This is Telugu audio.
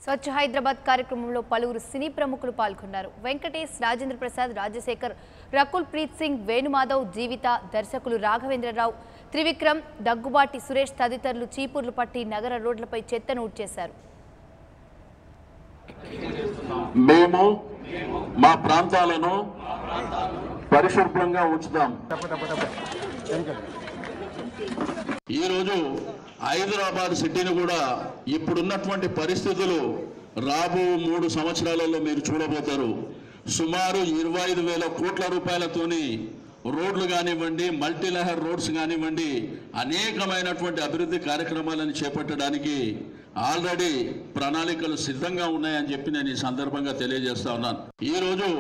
స్వచ్ఛ హైదరాబాద్ కార్యక్రమంలో పలువురు సినీ ప్రముఖులు పాల్గొన్నారు వెంకటేష్ రాజేంద్ర ప్రసాద్ రాజశేఖర్ రకుల్ ప్రీత్ సింగ్ వేణుమాధవ్ జీవిత దర్శకులు రాఘవేంద్రరావు త్రివిక్రమ్ దగ్గుబాటి సురేష్ తదితరులు చీపుర్లు పట్టి నగర రోడ్లపై చెత్తను ఊడ్చేశారు మేము మా ప్రాంతాలను పరిశుభ్రంగా ఉంచుతాం ఈరోజు హైదరాబాద్ సిటీని కూడా ఇప్పుడున్నటువంటి పరిస్థితులు రాబో మూడు సంవత్సరాలలో మీరు చూడబోతారు సుమారు ఇరవై ఐదు వేల కోట్ల రూపాయలతోని రోడ్లు కానివ్వండి మల్టీ లెహర్ రోడ్స్ కానివ్వండి అనేకమైనటువంటి అభివృద్ధి కార్యక్రమాలను చేపట్టడానికి ఆల్రెడీ ప్రణాళికలు సిద్ధంగా ఉన్నాయని చెప్పి నేను ఈ సందర్భంగా తెలియజేస్తా ఉన్నాను ఈరోజు